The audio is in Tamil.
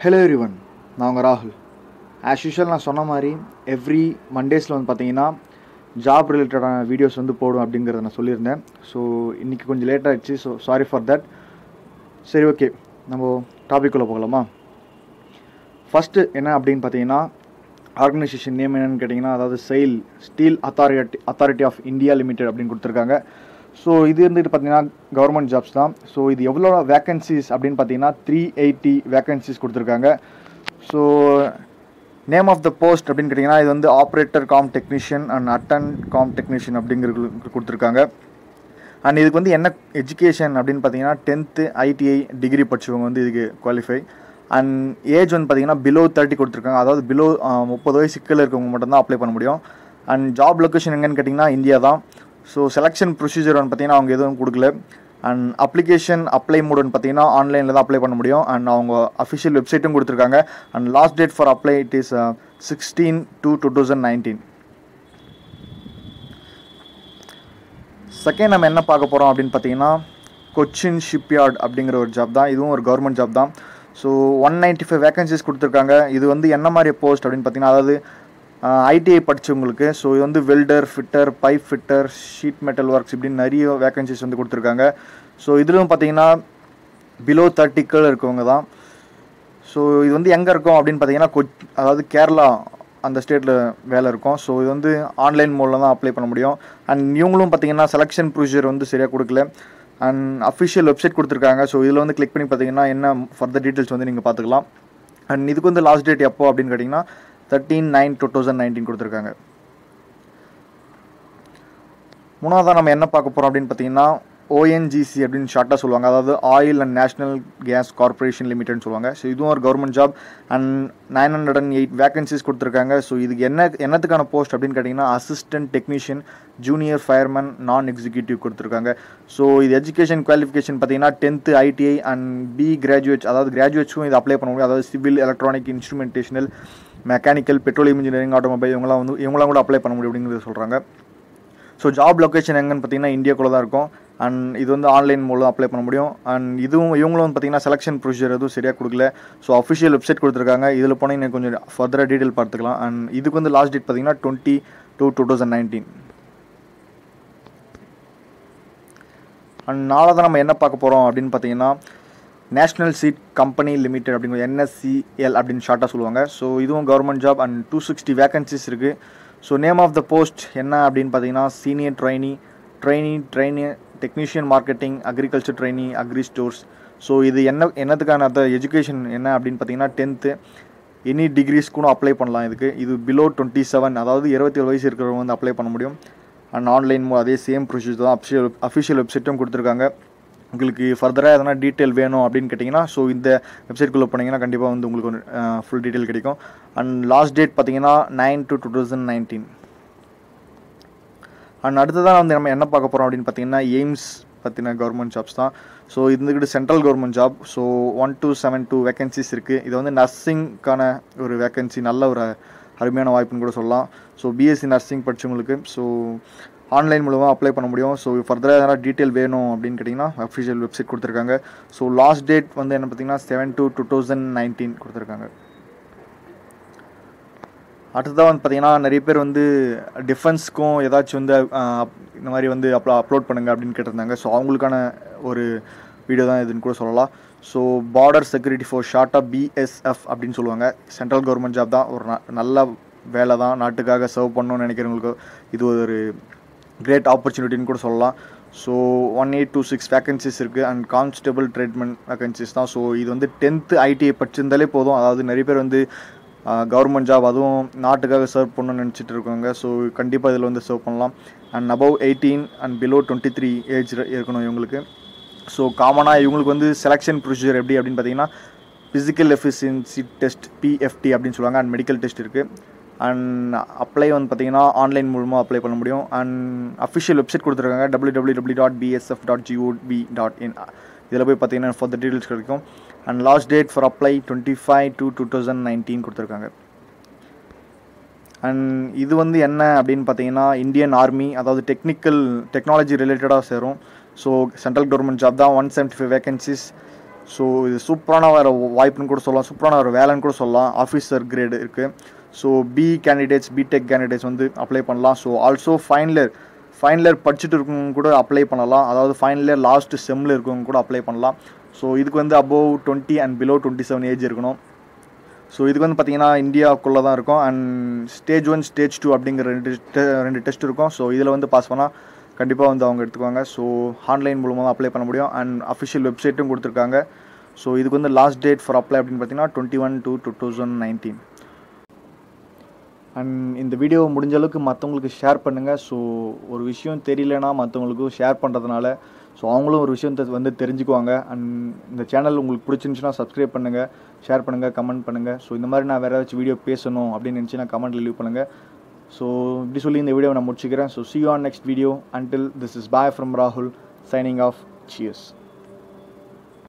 ஹலோ எவ்ரிவன் நான் உங்கள் ராகுல் ஆஸ் யூஷுவல் நான் சொன்ன மாதிரி எவ்ரி மண்டேஸில் வந்து பார்த்தீங்கன்னா ஜாப் ரிலேட்டடான வீடியோஸ் வந்து போடும் அப்படிங்கிறத நான் சொல்லியிருந்தேன் ஸோ இன்றைக்கி கொஞ்சம் லேட் ஆகிடுச்சு ஸோ சாரி ஃபார் தட் சரி ஓகே நம்ம டாபிக்குள்ளே போகலாமா ஃபஸ்ட்டு என்ன அப்படின்னு பார்த்தீங்கன்னா ஆர்கனைசேஷன் நேம் என்னன்னு கேட்டிங்கன்னா அதாவது SAIL steel authority authority of India limited அப்படின்னு கொடுத்துருக்காங்க ஸோ இது இருந்துட்டு பார்த்தீங்கன்னா கவர்மெண்ட் ஜாப்ஸ் தான் ஸோ இது எவ்வளோ வேக்கன்சிஸ் அப்படின்னு பார்த்தீங்கன்னா த்ரீ எயிட்டி வேக்கன்சிஸ் கொடுத்துருக்காங்க so name of the post அப்படின்னு கேட்டிங்கன்னா இது வந்து ஆப்ரேட்டர் காம் டெக்னீஷியன் அண்ட் அட்டன் காம் டெக்னீஷியன் அப்படிங்கிறது கொடுத்துருக்காங்க அண்ட் இதுக்கு வந்து என்ன எஜுகேஷன் அப்படின்னு பார்த்தீங்கன்னா டென்த்து ஐடிஐ டிகிரி படிச்சவங்க வந்து இதுக்கு குவாலிஃபை அண்ட் ஏஜ் வந்து பார்த்தீங்கன்னா பிலோ தேர்ட்டி கொடுத்துருக்காங்க அதாவது பிலோ முப்பது வயசு கீழே இருக்கவங்க மட்டும்தான் அப்ளை பண்ண முடியும் அண்ட் ஜாப் லொக்கேஷன் எங்கன்னு கேட்டிங்கன்னா இந்தியா தான் ஸோ செலெக்ஷன் ப்ரொசீஜர் வந்து பார்த்தீங்கன்னா அவங்க எதுவும் கொடுக்கல அண்ட் அப்ளிகேஷன் அப்ளை மூடுன்னு பார்த்தீங்கன்னா ஆன்லைனில் தான் அப்ளை பண்ண முடியும் அண்ட் அவங்க அஃபிஷியல் வெப்சைட்டும் கொடுத்துருக்காங்க and last date for apply it is sixteen two two thousand nineteen second நம்ம என்ன பார்க்க போகிறோம் அப்படின்னு பார்த்தீங்கன்னா கொச்சின் ஷிப்யார்ட் அப்படிங்கிற ஒரு ஜாப் தான் இதுவும் ஒரு கவர்மெண்ட் ஜாப் தான் so one ninety five vacancies கொடுத்துருக்காங்க இது வந்து என்ன மாதிரி போஸ்ட் அப்படின்னு பார்த்தீங்கன்னா அதாவது ஐடிஐ படித்தவங்களுக்கு ஸோ இது வந்து welder fitter pipe fitter sheet metal works இப்படின்னு நிறைய வேகன்சிஸ் வந்து கொடுத்துருக்காங்க ஸோ இதுலும் பார்த்தீங்கன்னா பிலோ தேர்ட்டிக்கள் இருக்கவங்க தான் ஸோ இது வந்து எங்கே இருக்கும் அப்படின்னு பார்த்தீங்கன்னா கொச் அதாவது கேரளா அந்த ஸ்டேட்டில் வேலை இருக்கும் ஸோ இது வந்து ஆன்லைன் மோடில் தான் அப்ளை பண்ண முடியும் அண்ட் இவங்களும் பார்த்தீங்கன்னா செலெக்ஷன் ப்ரொசீஜர் வந்து சரியாக கொடுக்கல அண்ட் அஃபிஷியல் வெப்சைட் கொடுத்துருக்காங்க ஸோ இதில் வந்து கிளிக் பண்ணி பார்த்தீங்கன்னா என்ன ஃபர்தர் டீட்டெயில்ஸ் வந்து நீங்கள் பார்த்துக்கலாம் அண்ட் இதுக்கு வந்து லாஸ்ட் டேட் எப்போ அப்படின்னு கேட்டிங்கன்னா thirteen nine two thousand nineteen கொடுத்துருக்காங்க மூணாவதாக நம்ம என்ன பார்க்க போகிறோம் அப்படின்னு பார்த்தீங்கன்னா ஓஎன்ஜிசி அப்படின்னு ஷார்ட்டாக சொல்லுவாங்க அதாவது oil and national gas corporation லிமிடெட்னு சொல்லுவாங்க ஸோ இதுவும் ஒரு government job and nine hundred and eight vacancies கொடுத்துருக்காங்க ஸோ இதுக்கு என்ன என்னத்துக்கான போஸ்ட் அப்படின்னு கேட்டிங்கன்னா assistant technician junior fireman non executive கொடுத்துருக்காங்க ஸோ இது எஜுகேஷன் குவாலிஃபிகேஷன் பார்த்தீங்கன்னா tenth ITI and B graduates அதாவது கிராஜுவேட்ஸும் இது அப்ளை பண்ண முடியும் அதாவது civil electronic instrumentational mechanical petroleum engineering automobile இவங்களாம் வந்து இவங்களாம் கூட அப்ளை பண்ண முடியும் அப்படிங்கிறது சொல்கிறாங்க ஸோ ஜாப் லொக்கேஷன் எங்கன்னு பார்த்தீங்கன்னா இந்தியாக்குள்ளே தான் இருக்கும் அண்ட் இது வந்து ஆன்லைன் மூலம் அப்ளை பண்ண முடியும் அண்ட் இதுவும் இவங்களும் வந்து பார்த்தீங்கன்னா செலெக்ஷன் ப்ரொசீஜர் எதுவும் சரியாக கொடுக்கல ஸோ அஃபிஷியல் வெப்சைட் கொடுத்துருக்காங்க இதில் போனால் இன்னும் கொஞ்சம் ஃபர்தராக டீட்டெயில் பார்த்துக்கலாம் அண்ட் இதுக்கு வந்து லாஸ்ட் டேட் பார்த்தீங்கன்னா twenty two two thousand nineteen and நாளாக நம்ம என்ன பார்க்க போகிறோம் அப்படின்னு பார்த்தீங்கன்னா நேஷ்னல் சீட் கம்பெனி லிமிடெட் அப்படிங்கிற என்எஸ்சிஎல் அப்படின்னு ஷார்ட்டாக சொல்லுவாங்க ஸோ இதுவும் government job and two sixty vacancies இருக்குது so name of the post என்ன அப்படின்னு பார்த்தீங்கன்னா senior trainee trainee trainee technician marketing agriculture trainee agri stores so இது என்ன என்னத்துக்கான அந்த எஜுகேஷன் என்ன அப்படின்னு பார்த்தீங்கன்னா டென்த்து எனி டிகிரிஸ் கூட அப்ளை பண்ணலாம் இதுக்கு இது பிலோ டுவெண்ட்டி செவன் அதாவது இருபத்தி ஏழு வயசு இருக்கிறவங்க வந்து அப்ளை பண்ண முடியும் அண்ட் ஆன்லைன் அதே சேம் ப்ரொசீஜர் தான் அஃபிஷியல் அஃபிஷியல் வெப்சைட்டும் கொடுத்துருக்காங்க உங்களுக்கு ஃபர்தராக எதனா டீட்டெயில் வேணும் அப்படின்னு கேட்டிங்கன்னா ஸோ இந்த வெப்சைட்குள்ளே போனீங்கன்னா கண்டிப்பாக வந்து உங்களுக்கு ஒரு ஃபுல் டீட்டெயில் கிடைக்கும் அண்ட் லாஸ்ட் டேட் பார்த்தீங்கன்னா nine two two thousand nineteen and அடுத்ததான் வந்து நம்ம என்ன பார்க்க போகிறோம் அப்படின்னு பார்த்தீங்கன்னா எய்ம்ஸ் பற்றின கவர்மெண்ட் ஜாப்ஸ் தான் ஸோ இதுக்கிட்ட central government job so one two seven two vacancies இருக்குது இது வந்து நர்சிங்க்கான ஒரு வேகன்சி நல்ல ஒரு அருமையான வாய்ப்புன்னு கூட சொல்லலாம் ஸோ பிஎஸ்சி நர்சிங் படித்தவங்களுக்கு ஸோ ஆன்லைன் மூலமாக அப்ளை பண்ண முடியும் ஸோ ஃபர்தராக எதனா டீட்டெயில் வேணும் அப்படின்னு கேட்டிங்கன்னா அஃபிஷியல் வெப்சைட் கொடுத்துருக்காங்க ஸோ லாஸ்ட் டேட் வந்து என்ன பார்த்தீங்கன்னா seven two two thousand nineteen கொடுத்துருக்காங்க அடுத்ததாக வந்து பார்த்தீங்கன்னா நிறைய பேர் வந்து டிஃபென்ஸ்க்கும் ஏதாச்சும் வந்து இந்த மாதிரி வந்து அப்லோ அப்லோட் பண்ணுங்க அப்படின்னு கேட்டிருந்தாங்க ஸோ அவங்களுக்கான ஒரு வீடியோ தான் இதுன்னு கூட சொல்லலாம் ஸோ பார்டர் செக்யூரிட்டி ஃபோர்ஸ் ஷார்ட்டாக பிஎஸ்எஃப் அப்படின்னு சொல்லுவாங்க சென்ட்ரல் கவர்மெண்ட் ஜாப் தான் ஒரு நல்ல வேலை தான் நாட்டுக்காக சர்வ் பண்ணணும்னு நினைக்கிறவங்களுக்கு இது ஒரு கிரேட் ஆப்பர்ச்சுனிட்டின்னு கூட சொல்லலாம் so one eight two six vacancies இருக்குது அண்ட் கான்ஸ்டபிள் ட்ரீட்மெண்ட் வேகன்சிஸ் தான் ஸோ இது வந்து டென்த்து ஐடிஐ படிச்சிருந்தாலே போதும் அதாவது நிறைய பேர் வந்து கவர்மெண்ட் ஜாப் அதுவும் நாட்டுக்காக சர்வ் பண்ணணும்னு நினச்சிட்டு இருக்காங்க ஸோ கண்டிப்பாக இதில் வந்து சர்வ் பண்ணலாம் and above eighteen and below twenty three age இருக்கணும் இவங்களுக்கு ஸோ காமனாக இவங்களுக்கு வந்து செலெக்ஷன் ப்ரொசீஜர் எப்படி அப்படின்னு பார்த்தீங்கன்னா ஃபிசிக்கல் எஃபிஷியன்சி டெஸ்ட் பிஎஃப்டி அப்படின்னு சொல்லுவாங்க அண்ட் மெடிக்கல் டெஸ்ட் இருக்குது அண்ட் அப்ளை வந்து பார்த்தீங்கன்னா ஆன்லைன் மூலமாக அப்ளை பண்ண முடியும் அண்ட் அஃபிஷியல் வெப்சைட் கொடுத்துருக்காங்க W W W dot BSF dot GOP dot in இதில் போய் பார்த்தீங்கன்னா ஃபார் த டீட்டெயில்ஸ் கிடைக்கும் and last date for apply twenty five two two thousand nineteen கொடுத்துருக்காங்க அண்ட் இது வந்து என்ன அப்படின்னு பார்த்தீங்கன்னா இந்தியன் ஆர்மி அதாவது டெக்னிக்கல் டெக்னாலஜி ரிலேட்டடாக சேரும் ஸோ சென்ட்ரல் கவர்மெண்ட் ஜாப் தான் one seventy five vacancies so இது சூப்பரான வேறு வாய்ப்புன்னு கூட சொல்லலாம் சூப்பரான ஒரு வேலைன்னு கூட சொல்லலாம் ஆஃபீஸர் கிரேடு இருக்குது so B candidates BTech candidates வந்து அப்ளை பண்ணலாம் so also final year final year படிச்சுட்டு இருக்கவங்க கூட அப்ளை பண்ணலாம் அதாவது ஃபைனல் இயர் லாஸ்ட் செம்மில் இருக்கவங்க கூட அப்ளை பண்ணலாம் ஸோ இதுக்கு வந்து above twenty and below twenty seven age இருக்கணும் ஸோ இதுக்கு வந்து பார்த்தீங்கன்னா இந்தியாவுக்குள்ளே தான் இருக்கும் and stage one stage two அப்படிங்கிற ரெண்டு te- ரெண்டு டெஸ்ட் இருக்கும் ஸோ இதில் வந்து பாஸ் பண்ணால் கண்டிப்பாக வந்து அவங்க எடுத்துக்குவாங்க ஸோ ஆன்லைன் மூலமாக தான் அப்ளை பண்ண முடியும் அண்ட் அஃபிஷியல் வெப்சைட்டும் கொடுத்துருக்காங்க ஸோ இதுக்கு வந்து லாஸ்ட் டேட் ஃபார் அப்ளை அப்படின்னு பார்த்தீங்கன்னா twenty one two two thousand nineteen and இந்த வீடியோ முடிஞ்ச அளவுக்கு மற்றவங்களுக்கு ஷேர் பண்ணுங்கள் ஸோ ஒரு விஷயம் தெரியலனா மற்றவங்களுக்கும் ஷேர் பண்ணுறதுனால ஸோ அவங்களும் ஒரு விஷயத்தை வந்து தெரிஞ்சுக்குவாங்க அண்ட் இந்த சேனல் உங்களுக்கு பிடிச்சிருந்துச்சுன்னா சப்ஸ்கிரைப் பண்ணுங்கள் ஷேர் பண்ணுங்கள் கமெண்ட் பண்ணுங்கள் ஸோ இந்த மாதிரி நான் வேறு ஏதாச்சும் வீடியோ பேசணும் அப்படின்னு நினச்சினா கமெண்ட்டில் லீவ் பண்ணுங்கள் ஸோ இப்படி சொல்லி இந்த வீடியோவை நான் முடிச்சுக்கிறேன் so see you on next video until this is bye from ராகுல் signing off cheers